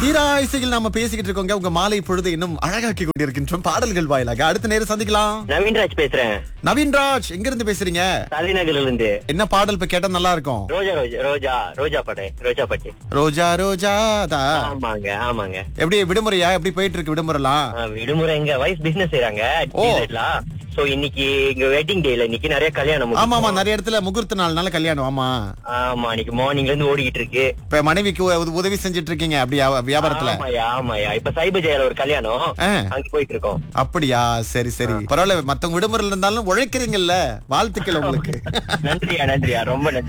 தீரா இசையில் நாம பேசிக்கிட்டு இருக்கோங்க உங்க மாலை பொழுது இன்னும் அழகாக்கி கொண்டிருக்கின்றோம் பாடல்கள் வாயிலாக அடுத்த நேரம் சந்திக்கலாம் நவீன்ராஜ் பேசுறேன் நவீன்ராஜ் எங்க இருந்து பேசுறீங்க தலைநகர்ல இருந்து என்ன பாடல் இப்ப கேட்டா நல்லா இருக்கும் ரோஜா ரோஜா ரோஜா ரோஜா படை ரோஜா பட்டு ரோஜா ரோஜா தா ஆமாங்க ஆமாங்க எப்படி விடுமுறையா எப்படி போயிட்டு இருக்கு விடுமுறைலாம் ஆ, விடுமுறை எங்க வைஃப் பிசினஸ் செய்யறாங்க ஓ. சோ இன்னைக்கு இங்க வெட்டிங் டேல இன்னைக்கு நிறைய கல்யாணம் ஆமா ஆமா முடிஞ்சுச்சு. நிறைய இடத்துல முகூர்த்த நாள்னால கல்யாணம் ஆமா ஆமா இன்னைக்கு மார்னிங்ல இருந்து ஓடிக்கிட்டு இருக்கு இப்ப மனைவிக்கு உ- உதவி செஞ்சுட்டு இருக்கீங்க அப்படி வியா- வியாபாரத்துல ஆமாயா ஆமாயா இப்ப சைபர் ஜெயில ஒரு கல்யாணம் ஆ. அங்க போயிட்டு இருக்கோம் அப்படியா சரி சரி பரவாயில்ல மத்தவங்க விடுமுறையில இருந்தாலும் உழைக்கிறீங்கல்ல வாழ்த்துக்கள் உங்களுக்கு நன்றியா நன்றியா ரொம்ப நன்றி